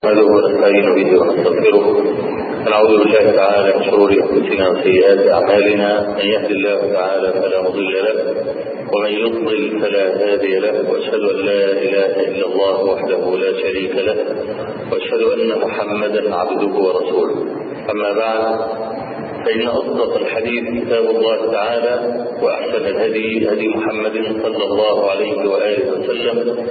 نحمده ونستعين به ونستغفره ونعوذ بالله تعالى من شرور انفسنا وسيئات اعمالنا من يهد الله تعالى فلا مضل له ومن يضلل فلا هادي له واشهد ان لا اله الا الله وحده لا شريك له واشهد ان محمدا عبده ورسوله اما بعد فإن أصدق الحديث كتاب الله تعالى وأحسن الهدي هدي محمد صلى الله عليه وآله وسلم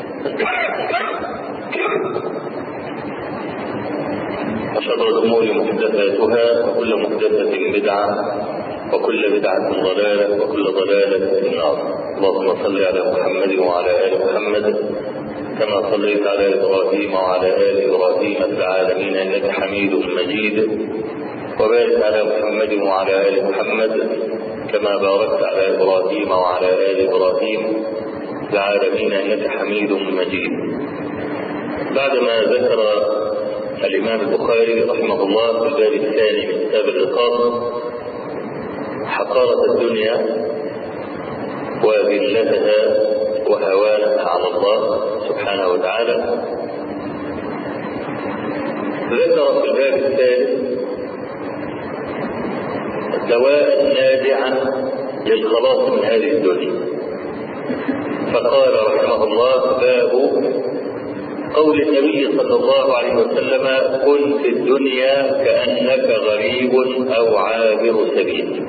وشر الأمور محدثاتها وكل محدثة بدعة وكل بدعة ضلالة وكل ضلالة في النار اللهم صل على محمد وعلى آل محمد كما صليت على إبراهيم وعلى آل إبراهيم في العالمين إنك حميد مجيد وبارك على محمد وعلى آل محمد كما باركت على إبراهيم وعلى آل إبراهيم في العالمين إنك حميد مجيد بعدما ذكر الإمام البخاري رحمه الله في الباب الثاني من كتاب الرقاب حقارة الدنيا وذلتها وهوانها على الله سبحانه وتعالى ذكر في الباب الثالث دواء نادعا للخلاص من هذه الدنيا فقال رحمه الله باب قول النبي صلى الله عليه وسلم كن في الدنيا كأنك غريب أو عابر سبيل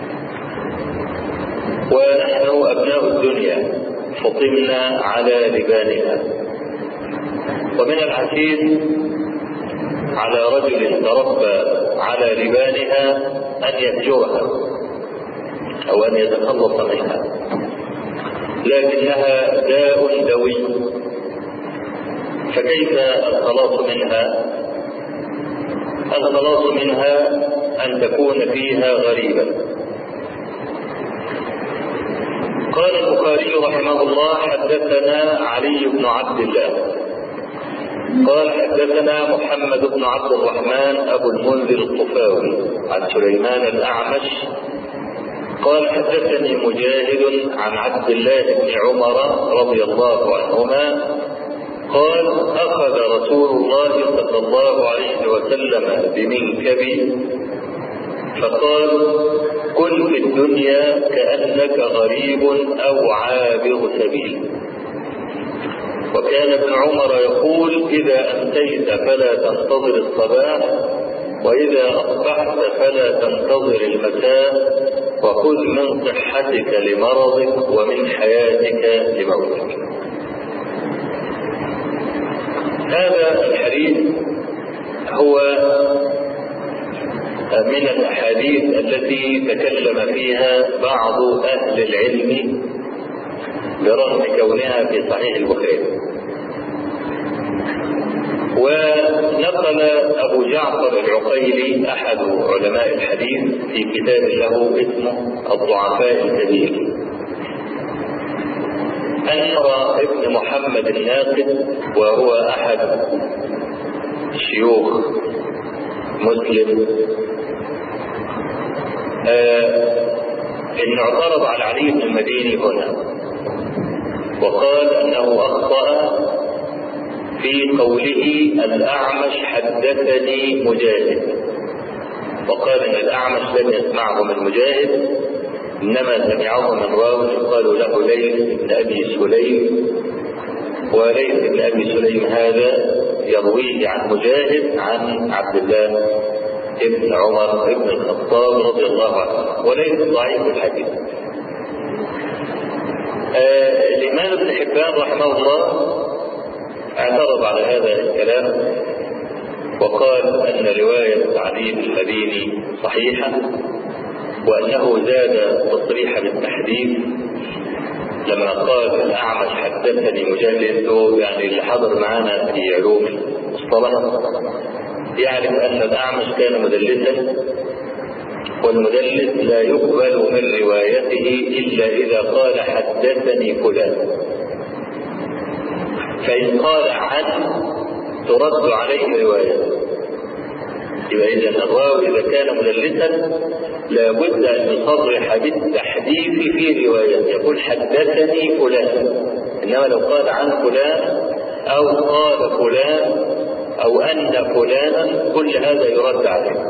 ونحن أبناء الدنيا فطمنا على لبانها ومن العسير على رجل تربى على لبانها أن يهجرها أو أن يتخلص منها لكنها داء دوي فكيف الخلاص منها الخلاص منها أن تكون فيها غريبا قال البخاري رحمه الله حدثنا علي بن عبد الله قال حدثنا محمد بن عبد الرحمن ابو المنذر الطفاوي عن سليمان الاعمش قال حدثني مجاهد عن عبد الله بن عمر رضي الله عنهما قال اخذ رسول الله صلى الله عليه وسلم بمنكبي فقال كن في الدنيا كانك غريب او عابر سبيل وكان ابن عمر يقول إذا أمسيت فلا تنتظر الصباح وإذا أصبحت فلا تنتظر المساء وخذ من صحتك لمرضك ومن حياتك لموتك هذا الحديث هو من الأحاديث التي تكلم فيها بعض أهل العلم برغم كونها في صحيح البخاري ونقل أبو جعفر العقيلي أحد علماء الحديث في كتاب له اسمه الضعفاء الكبير أنر ابن محمد الناقد وهو أحد شيوخ مسلم آه إن اعترض على علي بن المديني هنا وقال انه اخطا في قوله الاعمش حدثني مجاهد وقال ان الاعمش لم يسمعه من مجاهد انما سمعه من راوي قالوا له ليث بن ابي سليم وليث بن ابي سليم هذا يرويه عن مجاهد عن عبد الله ابن عمر ابن الخطاب رضي الله عنه وليس ضعيف الحديث آه الإمام ابن حبان رحمه الله اعترض على هذا الكلام وقال أن رواية علي بن المديني صحيحة وأنه زاد تصريح بالتحديث لما قال الأعمش حدثني مجاهد يعني اللي حضر معانا في علوم المصطلح يعرف أن الأعمش كان مدلسا والمدلس لا يقبل من روايته إلا إذا قال حدثني فلان فإن قال عن ترد عليه روايته يبقى إذا الراوي إذا كان مدلسا لابد أن يصرح بالتحديث في روايته يقول حدثني فلان إنما لو قال عن فلان أو قال فلان أو أن فلانا كل هذا يرد عليه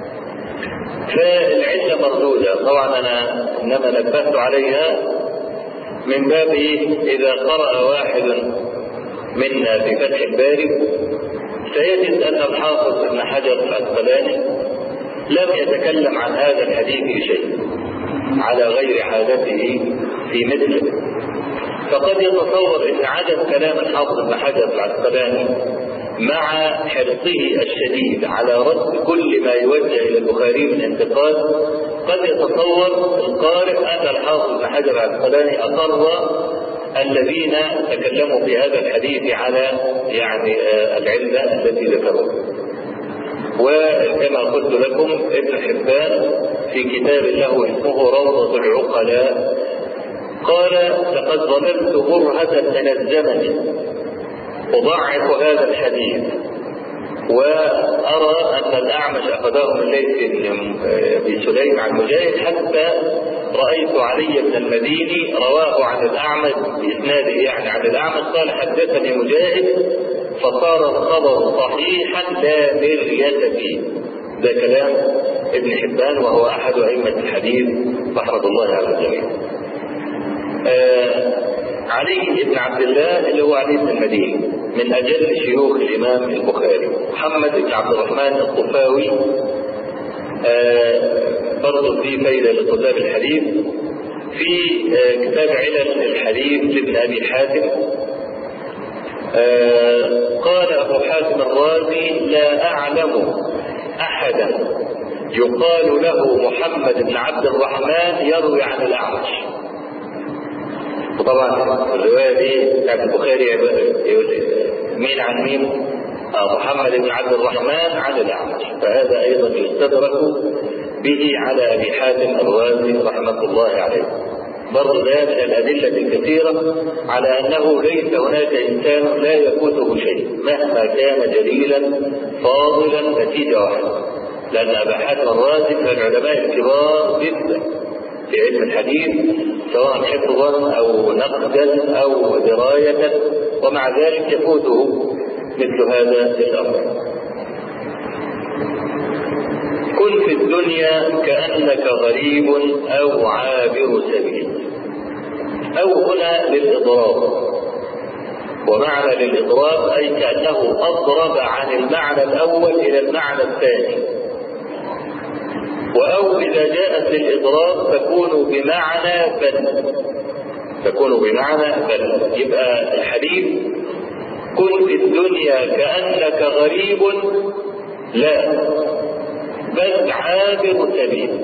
فالعلة مردودة طبعا أنا إنما نبهت عليها من باب إذا قرأ واحد منا في فتح الباري سيجد أن الحافظ ابن حجر العسقلاني لم يتكلم عن هذا الحديث بشيء على غير عادته في مثله فقد يتصور ان عدم كلام الحافظ ابن حجر العسقلاني مع حرصه الشديد على رد كل ما يوجه الى البخاري من انتقاد قد يتصور القارئ ان الحافظ ابن حجر العسقلاني اقر الذين تكلموا في هذا الحديث على يعني العله التي ذكروها. وكما قلت لكم ابن حبان في كتاب له اسمه روضة العقلاء قال لقد ظللت برهة من الزمن أضعف هذا الحديث وأرى أن الأعمش أخذه من ليث بن سليم عن مجاهد حتى رأيت علي بن المديني رواه عن الأعمش بإسناده يعني عن الأعمش قال حدثني مجاهد فصار الخبر صحيحا لا مرية فيه ده كلام ابن حبان وهو أحد أئمة الحديث رحمة الله على الجميع آه علي بن عبد الله اللي هو علي بن المديني من أجل شيوخ الإمام البخاري محمد بن عبد الرحمن الطفاوي آه برضه في فايدة لطلاب الحديث في آه كتاب علل الحديث لابن أبي حاتم آه قال أبو حاتم الرازي لا أعلم أحدا يقال له محمد بن عبد الرحمن يروي عن الأعمش وطبعا الرواية دي بتاعت البخاري مين عن مين؟ آه محمد بن عبد الرحمن عن الأعمش فهذا أيضا يستدرك به على أبي حاتم الرازي رحمة الله عليه برضه ده من الأدلة الكثيرة على أنه ليس هناك إنسان لا يفوته شيء مهما كان جليلا فاضلا نتيجة واحدة لأن أبا حاتم الرازي من العلماء الكبار جدا في علم الحديث سواء حفظا أو نقدا أو دراية ومع ذلك يفوته مثل هذا الأمر كن في الدنيا كأنك غريب أو عابر سبيل أو هنا للإضراب ومعنى للإضراب أي كأنه أضرب عن المعنى الأول إلى المعنى الثاني وأو إذا جاءت للإضراب تكون بمعنى بل تكون بمعنى بل يبقى الحديث كن في الدنيا كأنك غريب لا بل عابر سبيل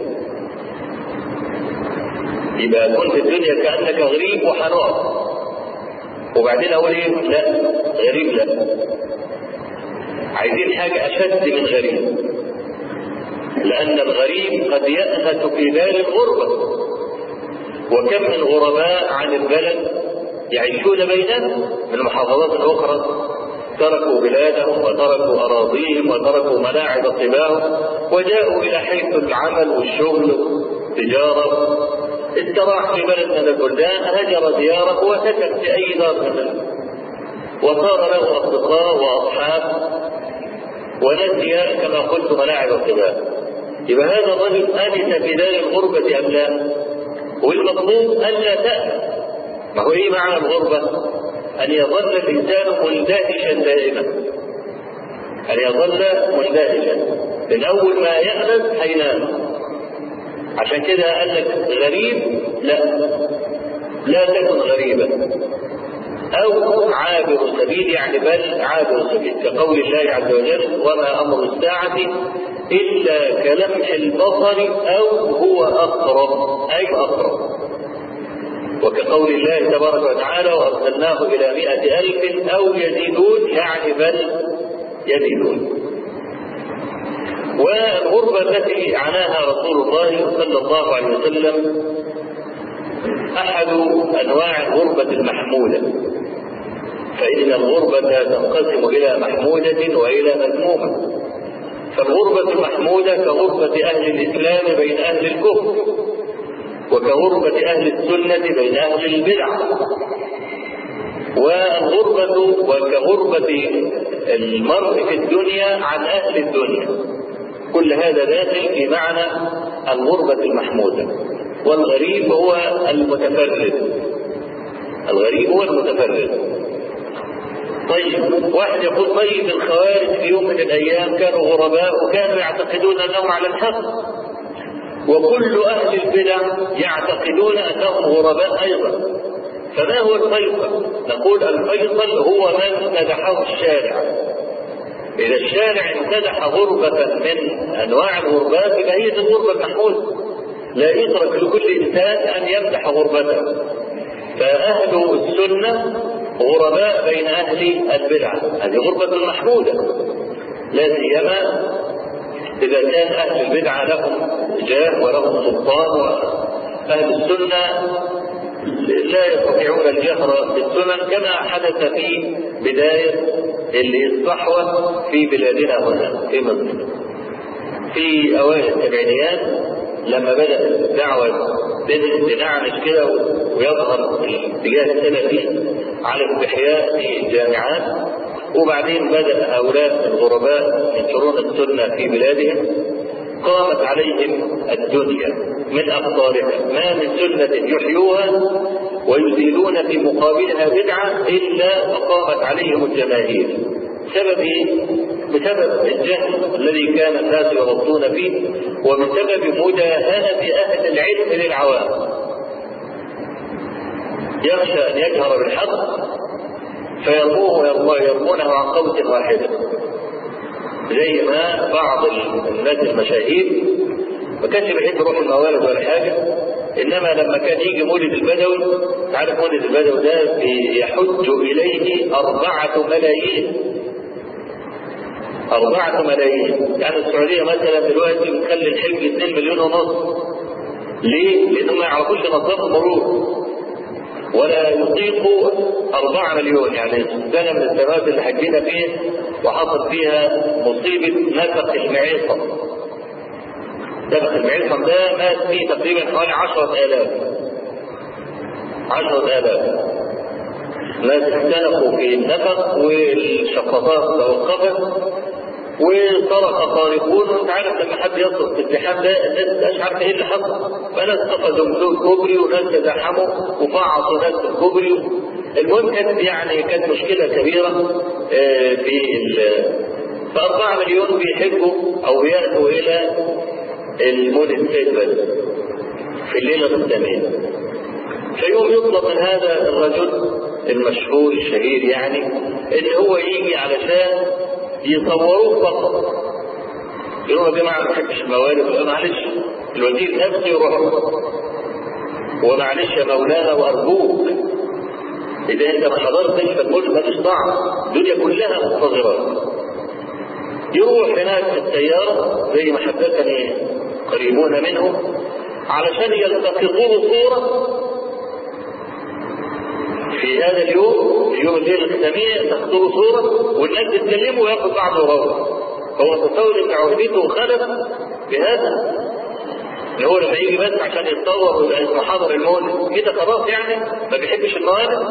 يبقى كن في الدنيا كأنك غريب وحنقف وبعدين أقول إيه؟ لا غريب لا عايزين حاجة أشد من غريب لأن الغريب قد يأنس في دار الغربة وكم من غرباء عن البلد يعيشون بيننا من المحافظات الأخرى تركوا بلادهم وتركوا أراضيهم وتركوا ملاعب طباهم وجاءوا إلى حيث العمل والشغل والتجارة استراح في بلد من البلدان هجر دياره وسكن في أي دار من وصار له أصدقاء وأصحاب ونسي كما قلت ملاعب الطباء يبقى هذا الرجل أنس في دار الغربة أم لا؟ والمطلوب ألا تأنس ما هو إيه معنى الغربة؟ أن يظل الإنسان مندهشا دائما أن يظل مندهشا من أول ما يأنس هينام عشان كده قال لك غريب لا لا تكن غريبا أو عابر سبيل يعني بل عابر سبيل كقول الله عز وجل وما أمر الساعة إلا كلمح البصر أو هو أقرب أي أقرب وكقول الله تبارك وتعالى وأرسلناه إلى مئة ألف أو يزيدون يعني بل يزيدون والغربة التي عناها رسول الله صلى الله عليه وسلم أحد أنواع الغربة المحمودة فإن الغربة تنقسم إلى محمودة وإلى مذمومة فالغربة المحمودة كغربة أهل الإسلام بين أهل الكفر وكغربة أهل السنة بين أهل البدع والغربة وكغربة المرء في الدنيا عن أهل الدنيا كل هذا داخل في معنى الغربة المحمودة والغريب هو المتفرد الغريب هو المتفرد طيب واحد يقول طيب الخوارج في يوم من الايام كانوا غرباء وكانوا يعتقدون انهم على الحق وكل اهل البدع يعتقدون انهم غرباء ايضا فما هو الفيصل؟ نقول الفيصل هو من مدحه الشارع إذا الشارع امتدح غربة من أنواع الغربات يبقى هي دي الغربة المحمودة. لا يترك لكل إنسان أن يمدح غربته. فأهل السنة غرباء بين أهل البدع، هذه غربة محمودة. لا سيما إذا كان أهل البدعة لهم جاه ولهم سلطان وأهل السنة لا يستطيعون الجهر بالسنن كما حدث في بداية الصحوة في بلادنا هنا في مصر. في أوائل السبعينيات لما بدأت الدعوة بدأت تنعنش كده ويظهر الاتجاه السلفي على استحياء في الجامعات وبعدين بدأ هؤلاء الغرباء ينشرون السنة في بلادهم قامت عليهم الدنيا من أقطارها ما من سنة يحيوها ويزيلون في مقابلها بدعة إلا فقامت عليهم الجماهير سبب ايه؟ بسبب الجهل الذي كان الناس يغطون فيه وبسبب مداهنة أهل العلم للعوام يخشى أن يجهر بالحق فيرموه يرمونه عن قوس واحدة زي ما بعض الناس المشاهير ما كانش بيحب يروح الموالد ولا حاجة إنما لما كان يجي مولد البدوي عارف مولد البدوي ده يحج إليه أربعة ملايين أربعة ملايين يعني السعودية مثلا دلوقتي بتخلي الحج 2 مليون ونص ليه؟ لأنهم ما يعرفوش نظام المرور ولا يطيق أربعة مليون يعني سنة من السنوات اللي حجينا فيه وحصل فيها مصيبة نفق المعيصم نفق المعيصم ده مات فيه تقريبا حوالي عشرة آلاف عشرة آلاف ناس اختلفوا في النفق والشفاطات توقفت وطرق طارقون وانت عارف لما حد يصرف في الزحام ده الناس مش عارفه ايه اللي حصل فناس قفزوا من الكوبري وناس تزاحموا وفعصوا ناس في الكوبري المهم كانت يعني كانت مشكله كبيره في فأربعة مليون بيحبوا أو بيأتوا إلى المولد السيد في الليلة الثانية فيوم يطلب من هذا الرجل المشهور الشهير يعني ان هو يجي علشان يصوروه فقط يقولوا يا جماعه ما بحبش الموالد معلش الوزير نفسه يروح ومعلش يا مولانا وارجوك اذا انت ما حضرتش فالمولد ماليش طعم الدنيا كلها منتظرات يروح هناك في السياره زي ما حدثني قريبون منه علشان يلتقطوا له صوره في هذا اليوم اليوم الليله الثانيه تاخذوا صوره والناس تتكلموا وياخذ بعض وروح هو تصور ان عهدته خلف بهذا ان هو لما يجي بس عشان يتصور ويبقى اسمه حاضر المولد كده خلاص يعني ما بيحبش الموالد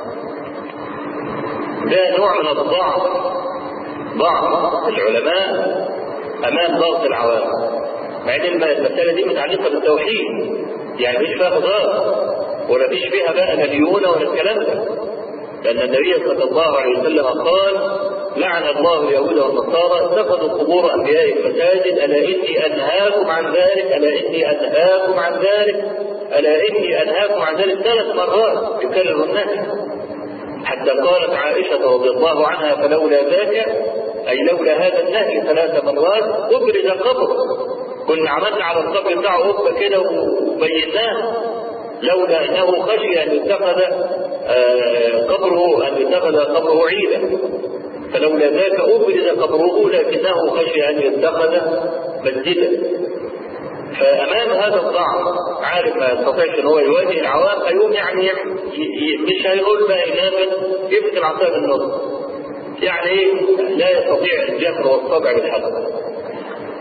ده نوع من الضعف ضعف العلماء امام ضغط العوام مع ان المساله دي متعلقه بالتوحيد يعني مش فيها هزار ولا فيش فيها بقى مليونه ولا الكلام ده لان النبي صلى الله عليه وسلم قال لعن الله اليهود والنصارى اتخذوا قبور انبيائهم مساجد الا اني انهاكم عن ذلك الا اني انهاكم عن ذلك الا اني انهاكم عن ذلك ثلاث مرات يكرر النهي حتى قالت عائشه رضي الله عنها فلولا ذاك اي لولا هذا النهي ثلاث مرات ابرز قبره كنا عملنا على القبر بتاعه قبه كده وبيناه لولا انه خشي ان يتخذ قبره ان يتخذ قبره عيدا فلولا ذاك ابرز قبره لكنه خشي ان يتخذ مسجدا فامام هذا الضعف عارف ما يستطيعش ان هو يواجه العوام هيقوم يعني مش هيقول بقى انابا يفتح العصا بالنص يعني ايه لا يستطيع الجهر والصدع بالحق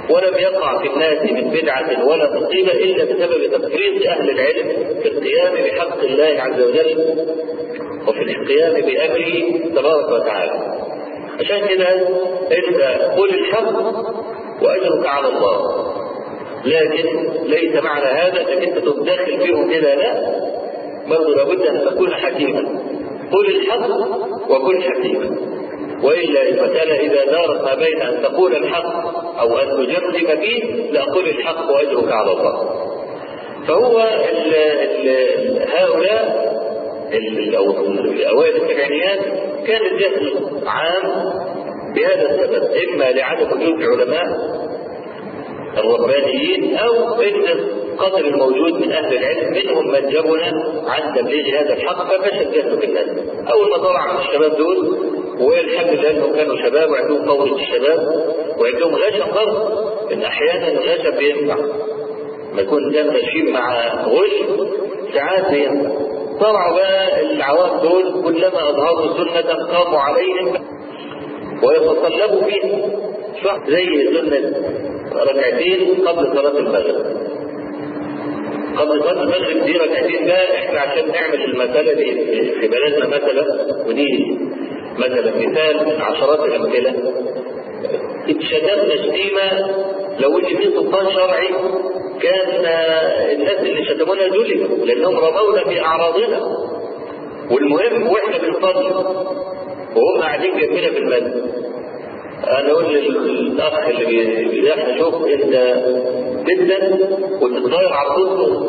ولم يقع في الناس من بدعة ولا مصيبة إلا بسبب تفريط أهل العلم في القيام بحق الله عز وجل وفي القيام بأمره تبارك وتعالى عشان كده أنت قل الحق وأجرك على الله لكن ليس معنى هذا انك انت تتدخل فيهم كده لا برضه لابد ان تكون حكيما قل الحق وكن حكيما والا المساله اذا دارت ما بين ان تقول الحق او ان تجرب فيه لا قل الحق واجرك على الله فهو ال ال هؤلاء او اوائل السبعينيات كان الجهل عام بهذا السبب اما لعدم وجود علماء الربانيين او ان القدر الموجود من اهل العلم منهم من جبنا عن تبليغ هذا الحق ففشل جهله في الناس. اول ما طلع الشباب دول والحمد لله انهم كانوا شباب وعندهم قوه الشباب وعندهم غشم برضه ان احيانا الغشم بينفع. لما يكون كان غشيم مع غش ساعات بينفع. طلعوا بقى العوام دول كلما اظهروا سنه قاموا عليهم ويتصلبوا فيها صح زي سنه ركعتين قبل صلاة المغرب. قبل صلاة المغرب دي ركعتين ده احنا عشان نعمل المسألة دي في بلدنا مثلا ودي مثلا مثال من عشرات الأمثلة اتشتمنا شتيمة لو ان في سلطان شرعي كان الناس اللي شتمونا جلدوا لانهم رمونا في اعراضنا والمهم واحنا بنصلي وهم قاعدين جنبنا في المسجد انا اقول للاخ اللي بيحنا شوف انت جدا وتتغير على طول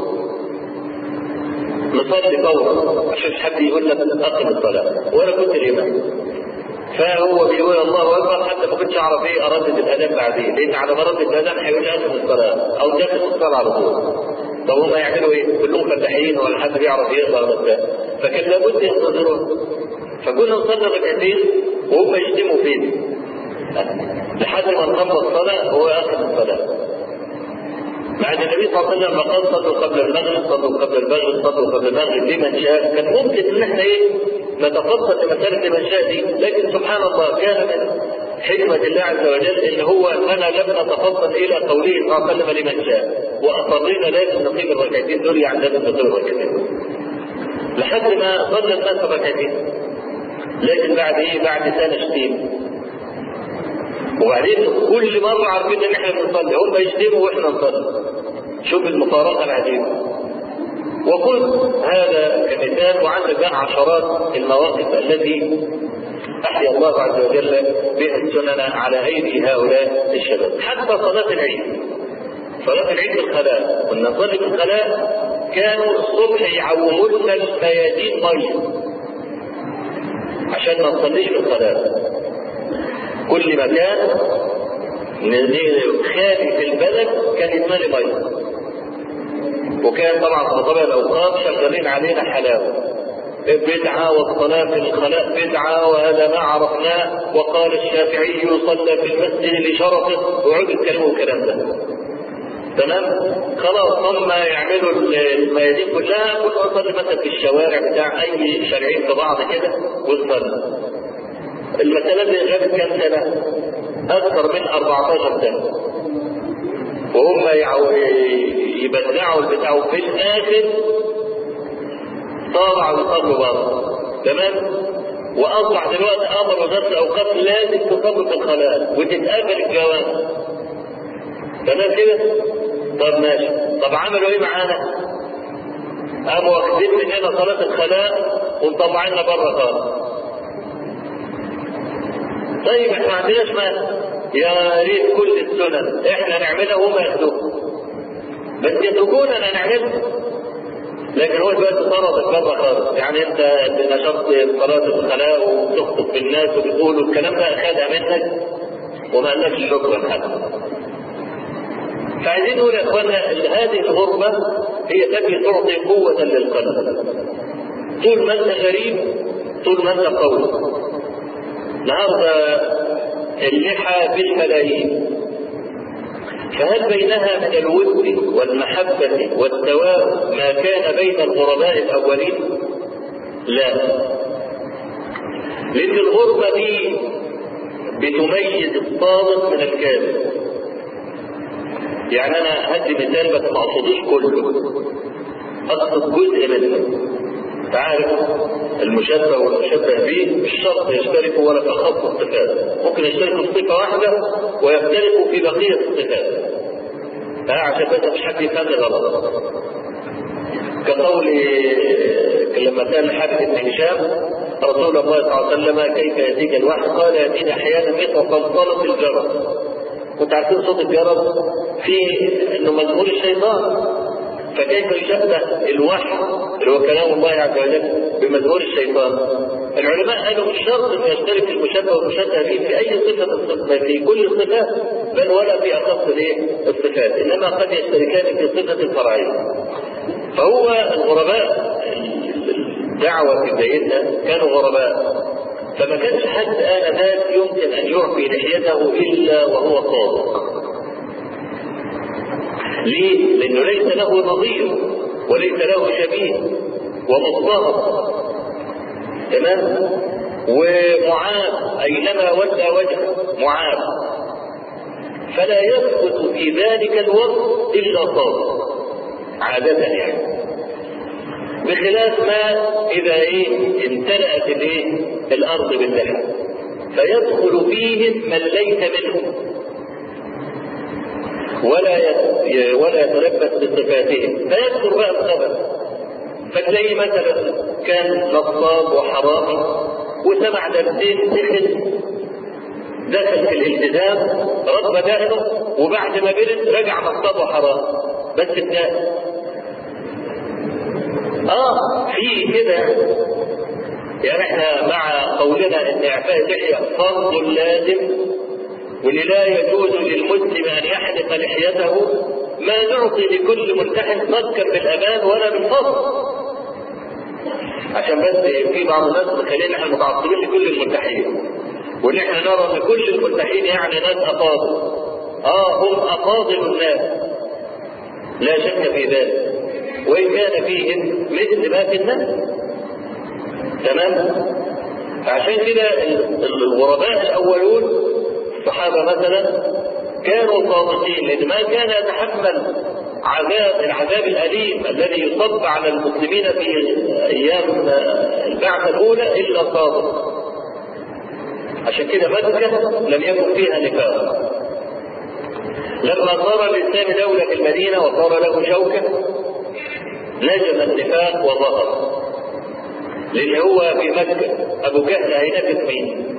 نصلي فورا عشان حد يقول لك اقم الصلاه وانا كنت الامام فهو بيقول الله اكبر حتى ما كنتش اعرف ايه اردد الاذان بعدين لان على ما اردد الاذان هيقول لي اقم الصلاه او داخل الصلاه على طول طب هم يعملوا ايه؟ كلهم فتاحين ولا حد بيعرف يقرا ولا فكان لابد ينتظرون فكنا نصلي ركعتين وهم يشتموا فينا لحد ما نقضى الصلاة هو آخر الصلاة. بعد النبي صلى الله عليه وسلم قال صلوا قبل المغرب صلوا قبل المغرب صلوا قبل المغرب لمن شاء كان ممكن ان احنا ايه نتفصل في مسألة لمن شاء دي لكن سبحان الله كان من حكمة الله عز وجل ان هو اننا لم نتفصل الى قوله صلى الله عليه وسلم لمن شاء واصرينا لازم نقيم الركعتين دول يعني لازم نقيم الركعتين لحد ما صلى الناس ركعتين لكن بعد ايه بعد سنة شتيم وبعدين كل مرة عارفين ان احنا بنصلي هم يشتموا واحنا نصلي شوف المفارقة العجيبة وقلت هذا كمثال وعندك بقى عشرات المواقف التي أحيا الله عز وجل بها السنن على أيدي هؤلاء الشباب حتى صلاة العيد صلاة العيد في الخلاء كنا نصلي في الخلاء كانوا الصبح يعوموا لنا الميادين مية عشان ما نصليش في الخلاء كل مكان خالي في البلد كان يتملي ميه وكان طبعا في طبع الاوقات شغالين علينا حلاوه بدعة والصلاة في الخلاء بدعة وهذا ما عرفناه وقال الشافعي يصلى في المسجد لشرفه ويقعدوا يتكلموا الكلام ده. تمام؟ خلاص هم يعملوا الميادين كلها كل نصلي مثلا في الشوارع بتاع أي شارعين في بعض كده ونصلي. المسألة دي غابت كام سنة؟ أكثر من 14 سنة. وهم يبدعوا البتاع وفي الآخر طالعوا يصلوا بره. تمام؟ وأصبح دلوقتي أمر وزارة الأوقاف لازم تصلوا في الخلاء وتتقابل الجواز. تمام كده؟ طب ماشي. طب عملوا إيه معانا؟ قاموا واخدين مننا صلاة الخلاء ومطلعيننا بره خالص. طيب احنا ما عندناش مانع يا ريت كل السنن احنا نعملها وهم ياخدوها بس يتركونا نعملها لكن هو دلوقتي طردك بره خالص يعني انت نشرت صلاه الخلاء وتخطب في الناس وبتقول الكلام ده اخدها منك وما قالكش شكرا حتى فعايزين نقول يا اخوانا هذه الغربه هي التي تعطي قوه للقلب طول ما انت غريب طول ما انت قوي النهارده اللحى بالملايين فهل بينها من الود والمحبة والتواب ما كان بين الغرباء الأولين؟ لا لأن الغربة دي بتميز الصادق من الكاذب يعني انا هدي مثال بس ما اقصدوش كله اقصد جزء منه تعرف المشبه والمشبه به مش شرط يشتركوا ولا في خط الصفات ممكن يشتركوا في صفه واحده ويختلفوا في بقيه الصفات عشان بس مش حد يفهم غلط كقول لما سال حارث بن هشام رسول الله صلى الله عليه وسلم كيف ياتيك الوحي؟ قال ياتيني احيانا مثل صلصله الجرس. كنت عارفين صوت الجرس فيه انه مذهول الشيطان فكيف يشبه الوحي اللي هو كلام الله عز وجل بمذهول الشيطان؟ العلماء قالوا مش شرط انه يشترك المشبه والمشبه به في اي صفه في كل الصفات بل ولا في اخص الايه؟ الصفات انما قد يشتركان في صفه الفرعيه. فهو الغرباء الدعوه في بدايتها كانوا غرباء فما كانش حد آنذاك يمكن أن يعفي لحيته إلا وهو صادق. ليه؟ لأنه ليس له نظير وليس له شبيه ومصدر تمام؟ ومعاب أينما ودى وجهه معاب فلا يثبت في ذلك الوقت إلا صادق عادة يعني بخلاف ما إذا إيه امتلأت الإيه الأرض باللحى فيدخل فيهم من ليس منهم ولا ولا يتلبس بصفاتهم فيدخل بقى الخبر فتلاقيه مثلا كان نصاب وحرامي وسمع دبتين دخل دخل في الالتزام رد دقنه وبعد ما برد رجع نصاب وحرام بس اتنقل اه في كده يعني احنا مع قولنا ان اعفاء اللحيه فرض لازم واللي لا يجوز للمسلم ان يحلق لحيته ما نعطي لكل ملتحم مذكر بالامان ولا بالفضل عشان بس في بعض الناس مخلينا احنا متعصبين لكل الملتحين وان احنا نرى ان كل الملتحين يعني ناس افاضل اه هم افاضل الناس لا شك في ذلك وإن كان فيهم مثل ما في الناس تمام عشان كده الغرباء الأولون الصحابة مثلا كانوا صادقين لأن ما كان يتحمل عذاب العذاب الأليم الذي يصب على المسلمين في أيام البعثة الأولى إلا صادق عشان كده مكة لم يكن فيها نفاق لما صار الإسلام دولة في المدينة وصار له شوكة نجم النفاق وظهر لان هو في مكه ابو جهل هينافس مين؟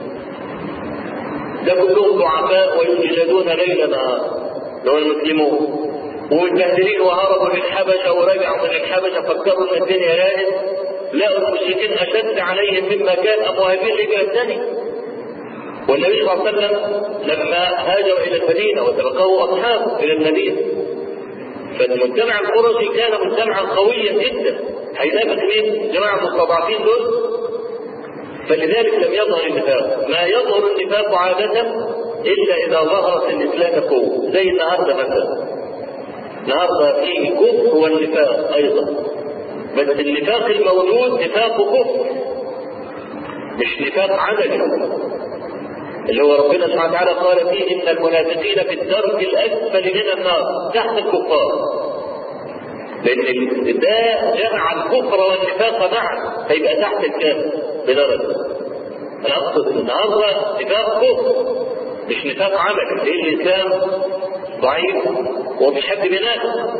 ده كلهم ضعفاء ويجلدون ليل نهار لو المسلمون ومتبهدلين وهربوا للحبشه ورجعوا من الحبشه فكروا ان الدنيا راقت لقوا المشركين اشد عليهم مما كان المهاجرين الهجره الثانيه والنبي صلى الله عليه وسلم لما هاجر الى المدينه وتلقاه اصحابه الى المدينه فالمجتمع القرشي كان مجتمعا قويا جدا هينافس مين؟ جماعه المستضعفين دول فلذلك لم يظهر النفاق ما يظهر النفاق عادة إلا إذا ظهر في الإسلام قوة زي النهاردة مثلا النهاردة فيه الكفر والنفاق أيضا بس النفاق الموجود نفاق كفر مش نفاق عددي اللي هو ربنا سبحانه وتعالى قال فيه ان المنافقين في الدرك الاسفل من النار تحت الكفار لان ده جمع الكفر والنفاق معا فيبقى تحت الكافر بدرجه انا اقصد النهارده نفاق كفر مش نفاق عمل لان الاسلام ضعيف ومش حد بينافق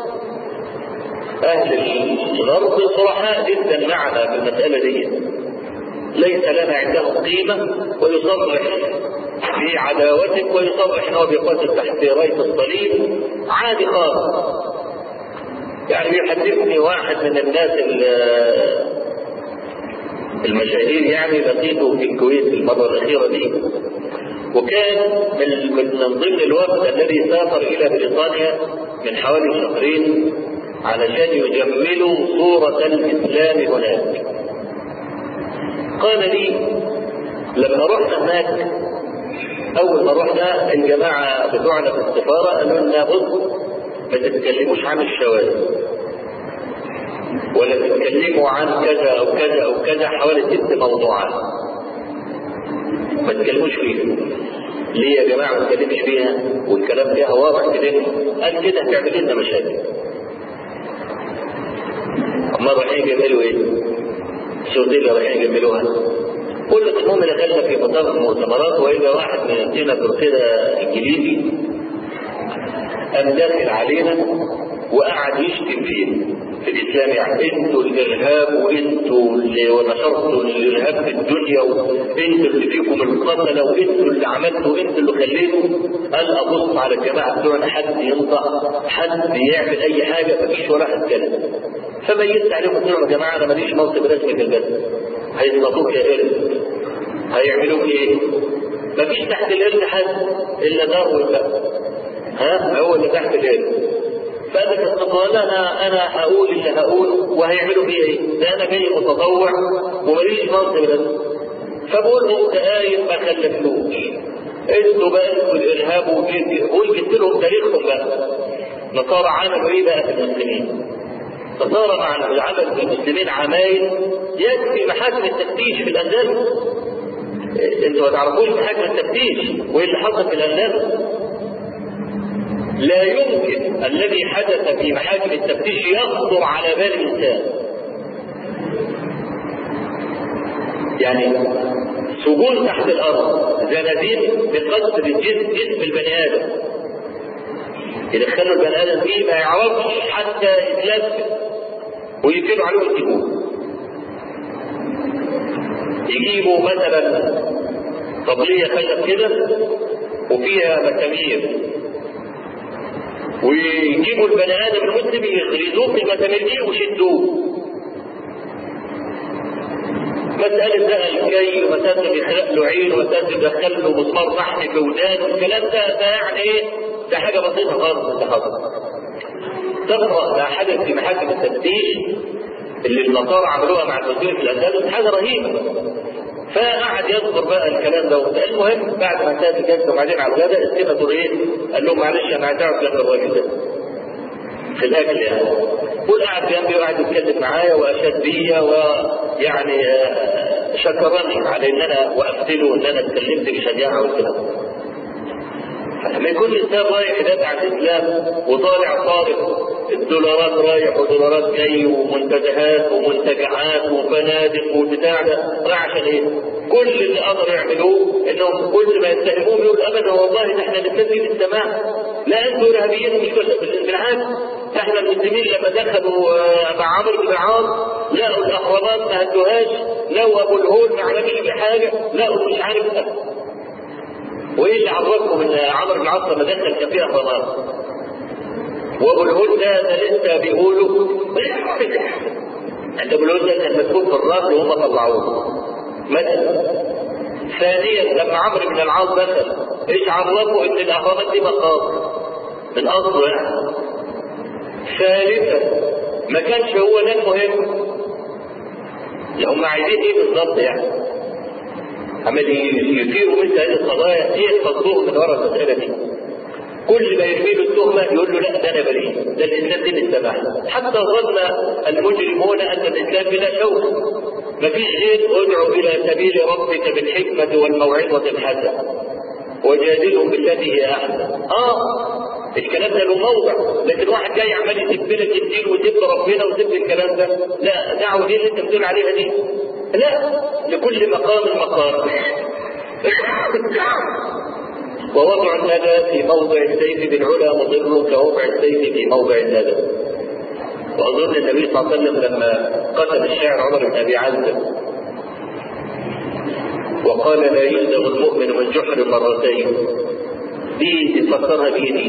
اهل الغرب صرحاء جدا معنا في المساله دي ليس لنا عندهم قيمة ويصرح في عداوتك ويصرح انه بيقاتل تحت راية الصليب عادي خالص يعني بيحدثني واحد من الناس المشاهير يعني لقيته في الكويت المرة الأخيرة دي وكان من من ضمن الوفد الذي سافر إلى بريطانيا من حوالي شهرين علشان يجملوا صورة الإسلام هناك قال لي لما رحنا هناك اول ما رحنا الجماعه بتوعنا في السفاره قالوا لنا بص ما تتكلموش عن الشواذ ولا تتكلموا عن كذا او كذا او كذا حوالي ست موضوعات ما تتكلموش فيه ليه يا جماعه ما تتكلمش فيها والكلام فيها واضح كده قال كده هتعمل لنا مشاكل اما رايحين يعملوا ايه؟ السعوديه اللي رايحين يعملوها كل المهم دخلنا في مطار المؤتمرات واذا واحد من السيناتور كده انجليزي قام داخل علينا وقعد يشتم فينا في الاسلام يعني انتوا الارهاب وانتوا اللي نشرتوا الارهاب في الدنيا وانتوا اللي فيكم القتله وانتوا اللي عملتوا وانتوا اللي خليتوا قال ابص على الجماعه بتوعنا حد ينطق حد يعمل اي حاجه مفيش ولا حد كلام فميزت عليهم قلت لهم يا جماعه انا ماليش منصب رسمي في البلد هيصطادوك يا قرد هيعملوك ايه؟ مفيش تحت القرد حد الا داروين بقى ها هو اللي تحت القرد فقال لك قال انا انا هقول اللي هقوله وهيعملوا فيا ايه؟ ده انا جاي متطوع وماليش منصب رسمي فبقول له قايم ما خلفتوش انتوا بقى انتوا الارهاب وقول جبت لهم تاريخهم بقى نصارى عملوا ايه بقى في المسلمين؟ نصارى مع العمل في المسلمين عمايل يكفي محاكم التفتيش في الاندلس انتوا ما تعرفوش محاكم التفتيش وايه اللي حصل في الاندلس لا يمكن الذي حدث في محاكم التفتيش يخطر على بال الانسان يعني سجون تحت الارض زنازين بقدر جسم جسم البني ادم يدخلوا البني ادم فيه ما يعرفش حتى يتلبس ويقفلوا عليه السجون يجيبوا مثلا طبلية خشب كده وفيها مسامير ويجيبوا البني ادم المسلم يغرزوه في المسامير دي ويشدوه مسألة بقى الكي ومسألة بيخلق له عين ومسألة بيدخل له مسمار فحم في ودانه والكلام ده ده يعني ايه؟ ده حاجة بسيطة خالص ده حصل. تقرأ ما حدث في محاكم التفتيش اللي النصارى عملوها مع المسلمين في الأندلس حاجة رهيبة. فقعد يذكر بقى الكلام ده المهم بعد ما انتهت الجلسه وبعدين على الغداء السيناتور ايه؟ قال لهم معلش انا هتعرف لك الراجل ده في الاكل يعني والقعد جنبي وقعد يتكلم معايا واشاد بيا ويعني شكرني على ان انا وقفت له وان انا اتكلمت بشجاعه وكده لما يكون الانسان رايح يدافع عن الاسلام وطالع صارف الدولارات رايح ودولارات جاي ومنتزهات ومنتجعات وفنادق وبتاع ده رايح عشان ايه؟ كل اللي قدروا يعملوه انهم كل ما يتهموهم يقول ابدا والله ده احنا نبتدي بالسماع لا انتوا ارهابيين مش كل بالعكس احنا المسلمين لما دخلوا مع عمرو بن العاص لقوا الاهرامات ما هدوهاش لقوا ابو الهول ما عملش بحاجه لقوا مش عارف وايه اللي عرفكم ان عمرو بن العاص لما دخل كان فيه اهرامات وابو الهول ده ده لسه بيقولوا ابو الهول ده كان مسكون في الراس وهم طلعوه مثلا ثانيا لما عمرو بن العاص دخل ايش عرفوا ان الاهرامات دي مقابر من اصله يعني ثالثا ما كانش هو ده المهم هم عايزين ايه بالظبط يعني عمال يثيروا مثل هذه القضايا ايه قصدهم من وراء المساله دي كل ما يرمي له التهمه يقول له لا ده انا بريء ده الاسلام دين السماح حتى ظن المجرمون ان الاسلام بلا شوك مفيش غير ادعو الى سبيل ربك بالحكمه والموعظه الحسنه وجادلهم بالتي هي احسن اه الكلام ده له موضع لكن واحد جاي عمال يسب لك الدين ويسب ربنا ويسب الكلام ده لا دعوه دي اللي انت بتقول عليها دي لا لكل مقام مقام ووضع الندى في موضع السيف بالعلا مضر كوضع السيف في موضع الندى واظن النبي صلى الله عليه وسلم لما قتل الشاعر عمر بن ابي عزه وقال لا يلزم المؤمن من جحر مرتين دي تفكرها بايه دي؟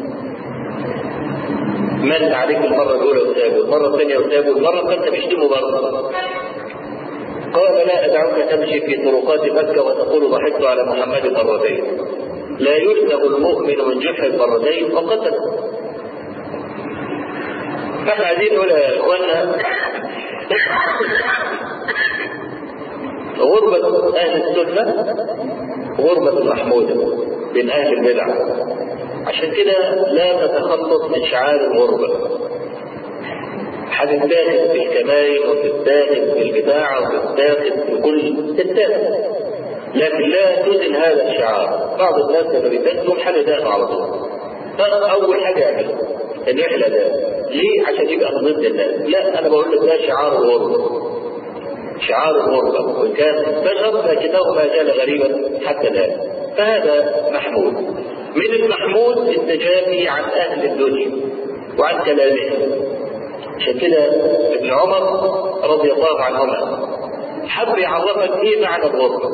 من عليك المرة الأولى وتابه، المرة الثانية وتابه، المرة الثالثة بيشتموا برضه. قال لا أدعوك تمشي في طرقات مكة وتقول ضحكت على محمد مرتين. لا يلزم المؤمن من جحر مرتين وقتل. فاحنا عايزين نقول يا اخوانا غربة أهل السنة غربة محمودة بين أهل البدع عشان كده لا تتخلص من شعار الغربة هتتاخد في الكمائن وتتاخد في البداع وتتاخد في كل تتاخد لكن لا تزن هذا الشعار بعض الناس لما بيتكلم حاجه ده على طول اول حاجه يعملها ان يحلى ده ليه عشان يبقى ضد الناس لا انا بقول لك ده شعار الغربه شعار الغربه وان كان بشر لكنه ما زال غريبا حتى الان فهذا محمود من المحمود التجافي عن اهل الدنيا وعن كلامهم عشان كده ابن عمر رضي الله عنهما حب يعرفك ايه معنى الغربه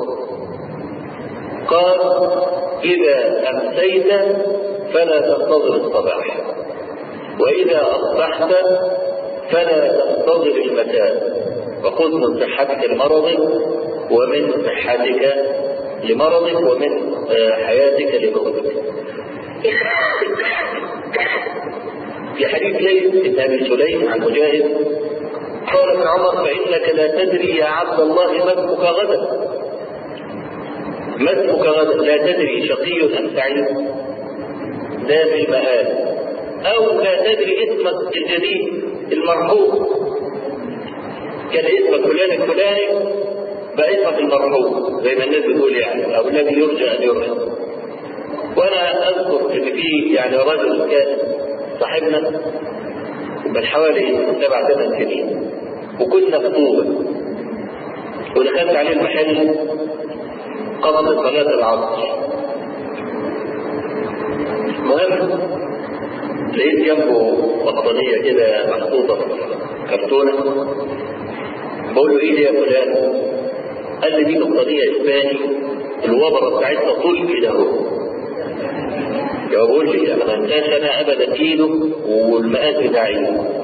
قال اذا امسيت فلا تنتظر الصباح واذا اصبحت فلا تنتظر المساء وخذ من صحتك لمرضك ومن صحتك لمرضك ومن حياتك لموتك في حديث ليث بن ابي سليم عن مجاهد قال ابن عمر فانك لا تدري يا عبد الله ما اسمك غدا ما اسمك غدا لا تدري شقي ام سعيد ذا المآل او لا تدري اسمك الجديد المرحوم كان اسمك فلان الفلاني بقى اسمك المرحوم زي ما الناس بتقول يعني او الذي يرجى ان يرجى وانا اذكر ان في يعني رجل كان صاحبنا من حوالي سبع ثمان سنين وكنا في طوبة ودخلت عليه المحل قبل صلاة العصر المهم لقيت جنبه بطانية كده محطوطة في كرتونة بقول له ايه دي يا فلان؟ قال لي دي بطانية اسباني الوبرة بتاعتها طول كده اهو يقول لي انا ما انساش انا ابدا ايده والمقاس بتاعي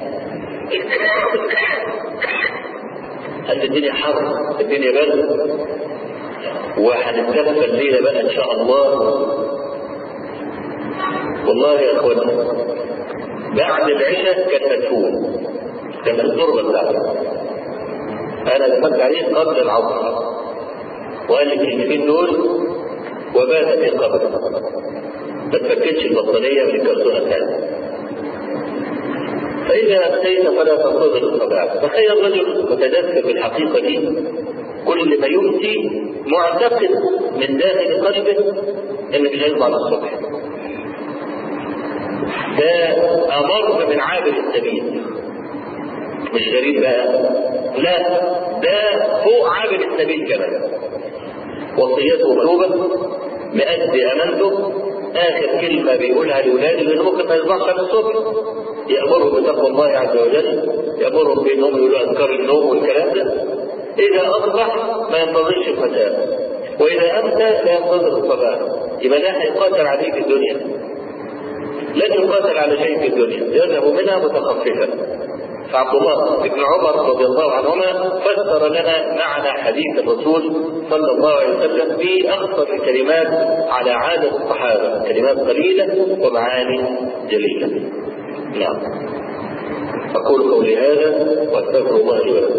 قال الدنيا حر الدنيا برد وهنتكفى الليله بقى ان شاء الله والله يا اخوانا بعد العشاء كان مدفون كان التربه بتاعته انا دخلت عليه قبل العصر وقال لي الكلمتين دول وبات في القبر ما تفكتش البطانيه من الكرتونه الثانيه فإذا أتيت فلا تنتظر الصباح تخيل رجل متدثر بالحقيقة دي كل ما يمسي معتقد من داخل قلبه إن مش هيطلع الصبح ده أمر من عابر السبيل مش غريب بقى لا ده فوق عابر السبيل كمان وصيته مكتوبة مأدي أمانته آخر كلمة بيقولها لأولاده لأنه ممكن ما يصبحش على الصبح يأمرهم بتقوى الله عز وجل يأمرهم بأنهم يقولوا أذكار النوم والكلام ده إذا أصبح ما ينتظرش المساء وإذا أمسى لا ينتظر الصباح يبقى ده هيقاتل عليه في الدنيا لن يقاتل على شيء في الدنيا يذهب منها متخففا فعبد الله بن عمر رضي الله عنهما فسر لنا معنى حديث الرسول صلى الله عليه وسلم بأخطر الكلمات على عادة الصحابة كلمات قليلة ومعاني جليلة نعم أقول قولي هذا وأستغفر الله لي ولكم